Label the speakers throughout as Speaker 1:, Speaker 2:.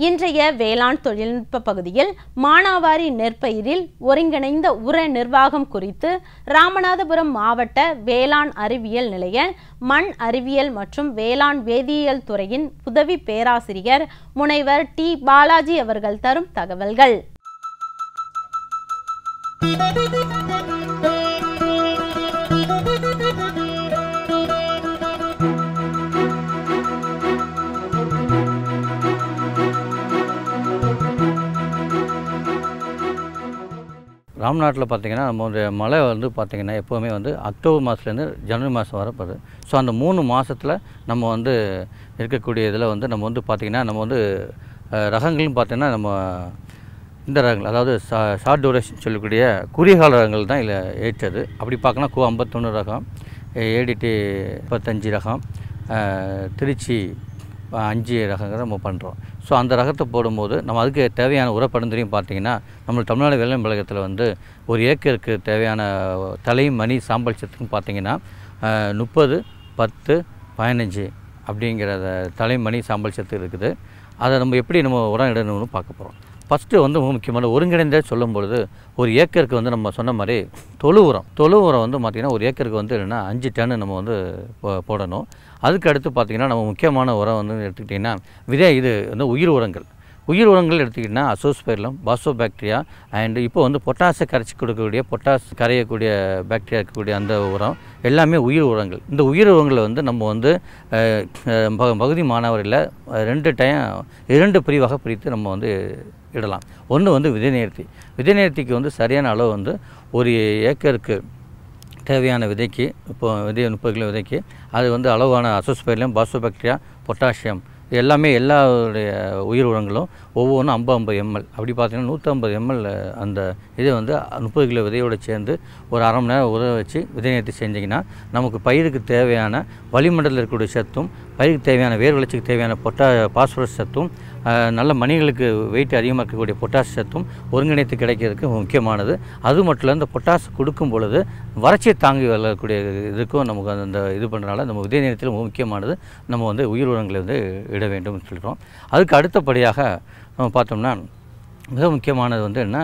Speaker 1: இன்றைய வேளாண் தொழில்நுட்ப பகுதியில் மானாவாரி நெற்பயிரில் ஒருங்கிணைந்த உர நிர்வாகம் குறித்து ராமநாதபுரம் மாவட்ட வேளாண் அறிவியல் நிலைய மண் அறிவியல் மற்றும் வேளாண் வேதியியல் துறையின் உதவி பேராசிரியர் முனைவர் டி பாலாஜி அவர்கள் தரும் தகவல்கள்
Speaker 2: ராம்நாட்டில் பார்த்தீங்கன்னா நம்ம வந்து மழை வந்து பார்த்திங்கன்னா எப்போவுமே வந்து அக்டோபர் மாதத்துலேருந்து ஜனவரி மாதம் வரை வருது ஸோ அந்த மூணு மாதத்தில் நம்ம வந்து இருக்கக்கூடிய இதில் வந்து நம்ம வந்து பார்த்திங்கன்னா நம்ம வந்து அஹ், ரகங்கள்னு பார்த்தீங்கன்னா நம்ம இந்த ரகங்கள் அதாவது ஷா ஷார்ட் டூரேஷன் சொல்லக்கூடிய குறுகிய கால ரகங்கள் தான் இதில் ஏற்றது அப்படி பார்க்கணும் கு ஐம்பத்தொன்று ரகம் ஏடிடி முப்பத்தஞ்சு ரகம் அஹ், திருச்சி அஹ், அஞ்சு ரகங்களை நம்ம பண்ணுறோம் ஸோ அந்த ரகத்தை போடும்போது நம்ம அதுக்கு தேவையான உரப்பரிந்துரையும் பார்த்தீங்கன்னா நம்ம தமிழ்நாடு வேளாண் கழகத்தில் வந்து ஒரு ஏக்கருக்கு தேவையான தலை மணி சாம்பல் சத்துக்கும் பார்த்தீங்கன்னா முப்பது பத்து பதினஞ்சு அப்படிங்கிற தலைமணி சாம்பல் சத்து இருக்குது அதை நம்ம எப்படி நம்ம உரம் இடணும்னு பார்க்க போகிறோம் ஃபஸ்ட்டு வந்து ரொம்ப முக்கியமான ஒருங்கிணைந்த சொல்லும் பொழுது ஒரு ஏக்கருக்கு வந்து நம்ம சொன்ன மாதிரி தொழு உரம் தொழு உரம் வந்து பார்த்திங்கன்னா ஒரு ஏக்கருக்கு வந்து என்னென்னா அஞ்சு டன்னு நம்ம வந்து போ- போடணும் அதுக்கு அடுத்து பார்த்திங்கன்னா நம்ம முக்கியமான உரம் வந்து எடுத்துக்கிட்டிங்கன்னா விதை இது வந்து உயிர் உரங்கள் உயிர் உரங்கள் எடுத்துக்கிட்டிங்கன்னா அசோஸ்பைர்லம் பாசோ பாக்டீரியா அண்ட் இப்போ வந்து பொட்டாசை கரைச்சி கொடுக்கக்கூடிய பொட்டாஸ் கரையக்கூடிய பாக்டீரியா இருக்கக்கூடிய அந்த உரம் எல்லாமே உயிர் உரங்கள் இந்த உயிர் உரங்களை வந்து நம்ம வந்து அஹ், அஹ், ப- பகுதி மாணவரில் ரெண்டு டைம் இரண்டு பிரிவாக பிரித்து நம்ம வந்து இடலாம் ஒன்று வந்து விதை நேர்த்தி விதை நேர்த்திக்கு வந்து சரியான அளவு வந்து ஒரு ஏக்கருக்கு தேவையான விதைக்கு இப்போ விதை முப்பது கிலோ விதைக்கு அது வந்து அளவான அசோஸ்பைர்லியம் பாக்டீரியா பொட்டாசியம் இது எல்லாமே எல்லாருடைய உயிர் உரங்களும் ஒவ்வொன்றும் ஐம்பது ஐம்பது எம்எல் அப்படி பார்த்தீங்கன்னா நூற்றம்பது எம்எல் அந்த இதை வந்து முப்பது கிலோ விதையோடு சேர்ந்து ஒரு அரை மணி நேரம் உதவ வச்சு விதை நேர்த்தி செஞ்சிங்கன்னா நமக்கு பயிருக்கு தேவையான வளிமண்டலத்தில் இருக்கக்கூடிய சத்தும் பயிருக்கு தேவையான வேர் வளர்ச்சிக்கு தேவையான பொட்டா பாஸ்பரஸ் சத்தும் அஹ், நல்ல மணிகளுக்கு வெயிட் அதிகமாக இருக்கக்கூடிய பொட்டாஸ் சத்தும் ஒருங்கிணைத்து கிடைக்கிறதுக்கு முக்கியமானது அது மட்டும் இல்லை இந்த பொட்டாஸ் கொடுக்கும் பொழுது வறட்சியை தாங்கி வரக்கூடிய இதுக்கும் நமக்கு அந்த இது பண்ணுறனால நம்ம விதை நேரத்தில் மிக முக்கியமானது நம்ம வந்து உயிர் உரங்களை வந்து இட வேண்டும் சொல்கிறோம் அதுக்கு அடுத்தபடியாக நம்ம பார்த்தோம்னா மிக முக்கியமானது வந்து என்ன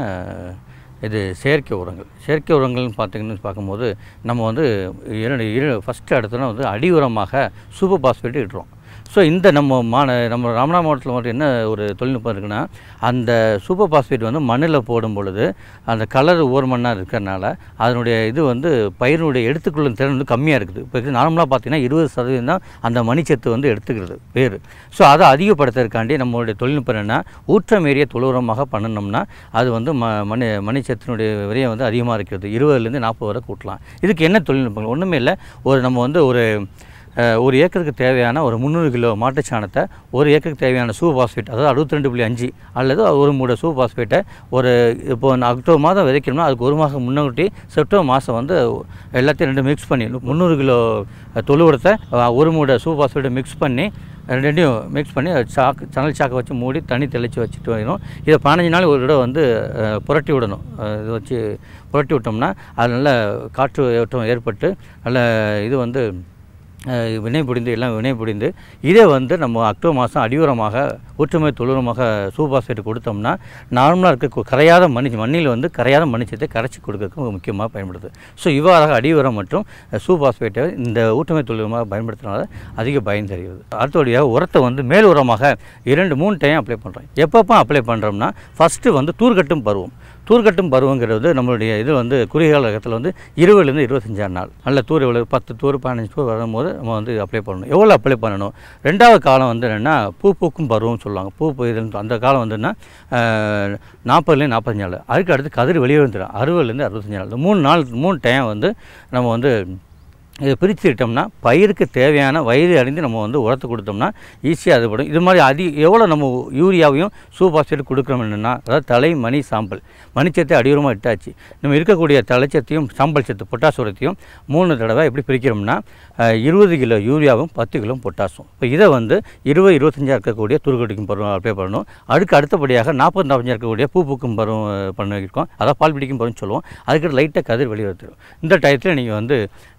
Speaker 2: இது செயற்கை உரங்கள் செயற்கை உரங்கள்னு பார்த்தீங்கன்னு பார்க்கும்போது நம்ம வந்து இரண்டு இரு ஃபஸ்ட்டு அடுத்தோன்னா வந்து அடி உரமாக சூப்பர் பாஸ்பேட் இடுறோம் ஸோ இந்த நம்ம மான நம்ம ராமநாத மாவட்டத்தில் மட்டும் என்ன ஒரு தொழில்நுட்பம் இருக்குன்னா அந்த சூப்பர் பாஸ்பேட் வந்து மண்ணில் போடும் பொழுது அந்த கலர் ஓர்மண்ணாக இருக்கிறனால அதனுடைய இது வந்து பயிரினுடைய எடுத்துக்கொள்ளும் திறன் வந்து கம்மியாக இருக்குது இப்போ நார்மலாக பார்த்தீங்கன்னா இருபது சதவீதம் தான் அந்த மணிச்சத்து வந்து எடுத்துக்கிறது வேறு ஸோ அதை அதிகப்படுத்துறதுக்காண்டி நம்மளுடைய தொழில்நுட்பம் என்னென்னா ஊற்றமேறிய தொழுவுரமாக பண்ணணும்னா அது வந்து ம மணி மணிச்சத்தினுடைய விரையம் வந்து அதிகமாக இருக்கிறது இருபதுலேருந்து நாற்பது வரை கூட்டலாம் இதுக்கு என்ன தொழில்நுட்பங்கள் ஒன்றுமே இல்லை ஒரு நம்ம வந்து ஒரு அஹ், ஒரு ஏக்கருக்கு தேவையான ஒரு முந்நூறு கிலோ மாட்டுச்சாணத்தை ஒரு ஏக்கருக்கு தேவையான சூ பாஸ்பேட் அதாவது அறுபத்தி ரெண்டு புள்ளி அஞ்சு அல்லது ஒரு மூட சூ பாஸ்பேட்டை ஒரு இப்போ நான் அக்டோபர் மாதம் விதைக்கணும்னா அதுக்கு ஒரு மாதம் முன்னாடி செப்டம்பர் மாதம் வந்து எல்லாத்தையும் ரெண்டு மிக்ஸ் பண்ணி முந்நூறு கிலோ தொழு உரத்தை அஹ், ஒரு மூட சூ பாஸ்பேட்டை மிக்ஸ் பண்ணி ரெண்டையும் மிக்ஸ் பண்ணி சாக்கு சணல் சாக்கை வச்சு மூடி தண்ணி தெளித்து வச்சுட்டு வரணும் இதை பதினஞ்சு நாள் ஒரு தடவை வந்து அஹ், புரட்டி விடணும் அஹ், இது வச்சு புரட்டி விட்டோம்னா அது நல்ல காற்று ஓட்டம் ஏற்பட்டு நல்ல இது வந்து அஹ், வினை புரிந்து எல்லாம் வினை புரிந்து இதை வந்து நம்ம அக்டோபர் மாதம் அடியுரமாக ஒற்றுமை தொழுரமாக சூபாஸ்பேட் கொடுத்தோம்னா நார்மலாக இருக்க கு- கரையாத மணி மண்ணில் வந்து கரையாத மணிச்சத்தை கரைச்சி கொடுக்கறதுக்கு முக்கியமாக பயன்படுது ஸோ இவ்வாறாக அடியுரம் மற்றும் சூபாஸ்பேட்டை இந்த ஊட்டமை தொழிலுமாக பயன்படுத்துறதுனால அதிக பயன் தெரிகிறது அடுத்தபடியாக உரத்தை வந்து மேல் உரமாக இரண்டு மூணு டைம் அப்ளை பண்ணுறோம் எப்பப்போ அப்ளை பண்ணுறோம்னா ஃபஸ்ட்டு வந்து தூர்கட்டும் பருவம் தூர்கட்டும் பருவங்கிறது நம்மளுடைய இது வந்து குறுகிய கால ரகத்தில் வந்து இருபதுலேருந்து இருபத்தஞ்சாம் நாள் நல்ல தூர் எவ்வளோ பத்து தூர் பதினஞ்சு தூர் வரும்போது நம்ம வந்து அப்ளை பண்ணணும் எவ்வளோ அப்ளை பண்ணணும் ரெண்டாவது காலம் வந்து என்னென்னா பூ பூக்கும் பருவம்னு சொல்லுவாங்க பூ பூ- அந்த காலம் வந்துன்னா நாற்பதுலேருந்து நாற்பத்தஞ்சு நாள் அதுக்கு அடுத்து கதிர் வெளியே வந்துடும் அறுபதுலேருந்து அறுபத்தஞ்சு நாள் இந்த மூணு நாள் மூணு டைம் வந்து நம்ம வந்து இதை பிரிச்சுக்கிட்டோம்னா பயிருக்கு தேவையான வயது அறிந்து நம்ம வந்து உரத்தை கொடுத்தோம்னா ஈஸியாக அது படும் இது மாதிரி அதி எவ்வளோ நம்ம யூரியாவையும் சூப்பாஸ்பேட் கொடுக்குறோம் என்னென்னா அதாவது தலை மணி சாம்பல் மணிச்சத்தை அடியுரமாக இட்டாச்சு நம்ம இருக்கக்கூடிய தலைச்சத்தையும் சாம்பல் சத்து பொட்டாஸ் உரத்தையும் மூணு தடவை எப்படி பிரிக்கிறோம்னா அஹ், இருபது கிலோ யூரியாவும் பத்து கிலோ பொட்டாசும் இப்போ இதை வந்து இருபது இருபத்தஞ்சா இருக்கக்கூடிய துருக்கடிக்கும் பருவம் அப்ளை பண்ணணும் அதுக்கு அடுத்தபடியாக நாற்பது நாற்பத்தஞ்சா இருக்கக்கூடிய பூ பூக்கும் பருவம் பண்ணியிருக்கோம் அதாவது பால் பிடிக்கும் பருவம் சொல்லுவோம் அதுக்கு லைட்டாக கதிர் வெளியே வந்துடும் இந்த டயத்தில் நீங்கள் வந்து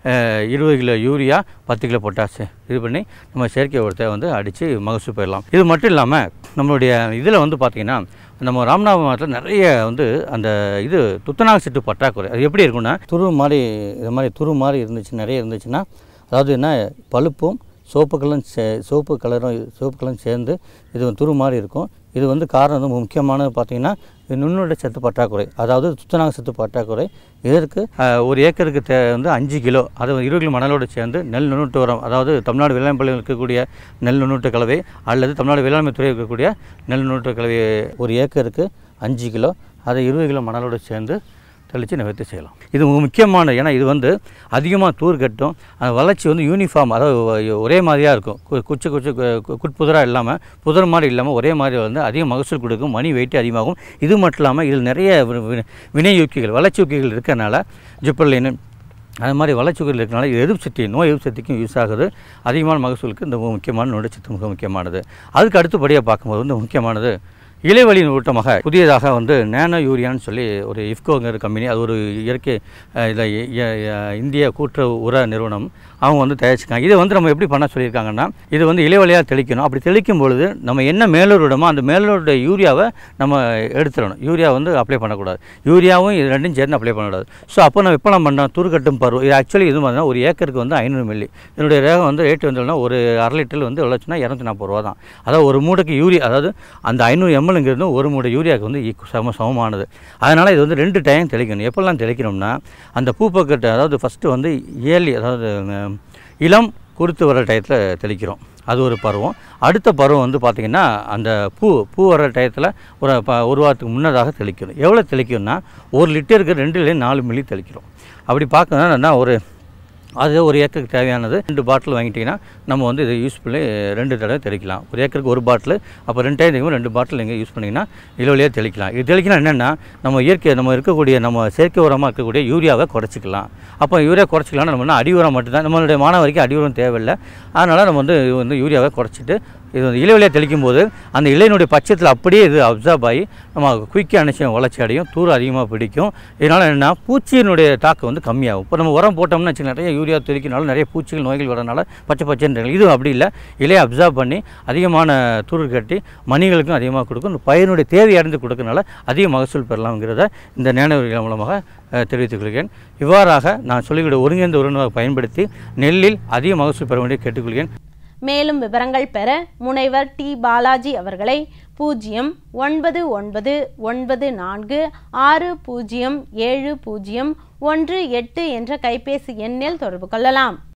Speaker 2: அஹ், இருபது கிலோ யூரியா பத்து கிலோ பொட்டாசு இது பண்ணி நம்ம செயற்கை உரத்தை வந்து அடித்து மகசூல் பெறலாம் இது மட்டும் இல்லாமல் நம்மளுடைய இதில் வந்து பார்த்திங்கன்னா நம்ம ராமநாதபுரம் மாவட்டத்தில் நிறைய வந்து அந்த இது துத்தநாக சிட்டு பற்றாக்குறை அது எப்படி இருக்கும்னா துரு மாதிரி இது மாதிரி துரு மாதிரி இருந்துச்சு நிறைய இருந்துச்சுன்னா அதாவது என்ன பழுப்பும் சோப்பு கலரும் சே சோப்பு கலரும் சோப்பு கலரும் சேர்ந்து இது வந்து துரு மாதிரி இருக்கும் இது வந்து காரணம் வந்து முக்கியமானது பார்த்தீங்கன்னா இது நுண்ணுட சத்து பற்றாக்குறை அதாவது துத்தநாக சத்து பற்றாக்குறை இதற்கு அஹ், ஒரு ஏக்கருக்கு தே வந்து அஞ்சு கிலோ அது இருபது கிலோ மணலோடு சேர்ந்து நெல் நுண்ணூட்டு உரம் அதாவது தமிழ்நாடு வேளாண் பள்ளியில் இருக்கக்கூடிய நெல் நுண்ணூட்டு கலவை அல்லது தமிழ்நாடு வேளாண்மை துறை இருக்கக்கூடிய நெல் நுண்ணூட்டு கலவை ஒரு ஏக்கருக்கு அஞ்சு கிலோ அதை இருபது கிலோ மணலோடு சேர்ந்து தெளித்து நிவர்த்தி செய்யலாம் இது மிக முக்கியமான ஏன்னா இது வந்து அதிகமாக தூர் கட்டும் அந்த வளர்ச்சி வந்து யூனிஃபார்ம் அதாவது ஒ- ஒரே மாதிரியாக இருக்கும் கு- குச்சி குச்சி கு- கு- குட்புதராக இல்லாமல் புதர் மாதிரி இல்லாமல் ஒரே மாதிரி வந்து அதிக மகசூல் கொடுக்கும் மணி வெயிட் அதிகமாகும் இது மட்டும் இல்லாமல் இதில் நிறைய வி- வி- வினையூக்கிகள் வளர்ச்சி ஊக்கிகள் இருக்கறனால ஜிப்பர்லின் அது மாதிரி வளர்ச்சிகள் இருக்கனால இது எதிர்ப்பு சக்தி நோய் எதிர்ப்பு சக்திக்கும் யூஸ் ஆகுது அதிகமான மகசூலுக்கு இந்த முக்கியமான நொடிச்சத்து மிக முக்கியமானது அதுக்கு அடுத்தபடியாக பார்க்கும்போது வந்து முக்கியமானது இலைவழியின் ஊட்டமாக புதியதாக வந்து நேனோ யூரியான்னு சொல்லி ஒரு இஃப்கோங்கிற கம்பெனி அது ஒரு இயற்கை அஹ், இதில் இ- இ- இந்திய கூட்டுறவு உர நிறுவனம் அவங்க வந்து தயாரிச்சிருக்காங்க இதை வந்து நம்ம எப்படி பண்ண சொல்லியிருக்காங்கன்னா இது வந்து இலைவழியாக தெளிக்கணும் அப்படி தெளிக்கும் பொழுது நம்ம என்ன மேலூர் விடமோ அந்த மேலூருடைய யூரியாவை நம்ம எடுத்துடணும் யூரியா வந்து அப்ளை பண்ணக்கூடாது யூரியாவும் இது ரெண்டும் சேர்ந்து அப்ளை பண்ணக்கூடாது ஸோ அப்போ நம்ம எப்போ நம்ம பண்ணோம் துருக்கட்டும் பருவம் இது ஆக்சுவலி இது பார்த்தீங்கன்னா ஒரு ஏக்கருக்கு வந்து ஐநூறு மில்லி இதனுடைய ரேகம் வந்து ரேட் வந்து ஒரு அரை லிட்டர் வந்து எவ்வளோச்சுன்னா இரநூத்தி நாற்பது ரூபா தான் அதாவது ஒரு மூடைக்கு யூரியா அதாவது அந்த ஐநூறு எம்எல்ங்கிறது ஒரு மூடை யூரியாவுக்கு வந்து ஈக்கு- சம சமமானது அதனால் இது வந்து ரெண்டு டைம் தெளிக்கணும் எப்போல்லாம் தெளிக்கணும்னா அந்த பூப்பக்கட்டு அதாவது ஃபஸ்ட்டு வந்து ஏர்லி அதாவது அஹ், இளம் குருத்து வர டயத்தில் தெளிக்கிறோம் அது ஒரு பருவம் அடுத்த பருவம் வந்து பார்த்திங்கன்னா அந்த பூ பூ வர டயத்தில் ஒரு ப ஒரு வாரத்துக்கு முன்னதாக தெளிக்கணும் எவ்வளோ தெளிக்கணும்னா ஒரு லிட்டருக்கு ரெண்டுலேருந்து நாலு மில்லி தெளிக்கிறோம் அப்படி பார்க்கணுன்னா ஒரு அது ஒரு ஏக்கருக்கு தேவையானது ரெண்டு பாட்டில் வாங்கிட்டிங்கன்னா நம்ம வந்து இதை யூஸ் பண்ணி ரெண்டு தடவை தெளிக்கலாம் ஒரு ஏக்கருக்கு ஒரு பாட்டில் அப்போ ரெண்டு டைம் தெளிக்கும் ரெண்டு பாட்டில் நீங்கள் யூஸ் பண்ணிங்கன்னா இலவழியாக தெளிக்கலாம் இது தெளிக்கலாம் என்னென்னா நம்ம இயற்கை நம்ம இருக்கக்கூடிய நம்ம செயற்கை உரமாக இருக்கக்கூடிய யூரியாவை குறைச்சிக்கலாம் அப்போ யூரியா குறைச்சிக்கலாம்னா நம்ம என்ன அடி உரம் மட்டும்தான் நம்மளுடைய மாணவருக்கு அடி உரம் தேவையில்லை அதனால் நம்ம வந்து இது வந்து யூரியாவை குறைச்சிட்டு இது வந்து இலைவெளியாக தெளிக்கும் போது அந்த இலையினுடைய பட்சத்தில் அப்படியே இது அப்சர்வ் ஆகி நம்ம குயிக்காக நிச்சயம் வளர்ச்சி அடையும் தூர் அதிகமாக பிடிக்கும் இதனால் என்னென்னா பூச்சியினுடைய தாக்கம் வந்து கம்மியாகும் இப்போ நம்ம உரம் போட்டோம்னா வச்சுக்கோங்க, நிறைய யூரியா தெளிக்கிறனால நிறைய பூச்சிகள் நோய்கள் வரனால பச்சை பச்சைன்னு இது அப்படி இல்லை இலையை அப்சர்வ் பண்ணி அதிகமான தூர் கட்டி மணிகளுக்கும் அதிகமாக கொடுக்கும் இந்த பயிரினுடைய தேவை அறிந்து கொடுக்கறனால அதிக மகசூல் பெறலாம்ங்கிறத இந்த நேனவர்கள் மூலமாக அஹ், தெரிவித்துக் கொள்கிறேன் இவ்வாறாக நான் சொல்லிக்கிற ஒருங்கிணைந்த உறவினரை பயன்படுத்தி நெல்லில் அதிக மகசூல் பெற வேண்டிய கேட்டுக்கொள்கிறேன்
Speaker 1: மேலும் விவரங்கள் பெற முனைவர் டி பாலாஜி அவர்களை பூஜ்ஜியம் ஒன்பது ஒன்பது ஒன்பது நான்கு ஆறு பூஜ்ஜியம் ஏழு பூஜ்ஜியம் ஒன்று எட்டு என்ற கைபேசி எண்ணில் தொடர்பு கொள்ளலாம்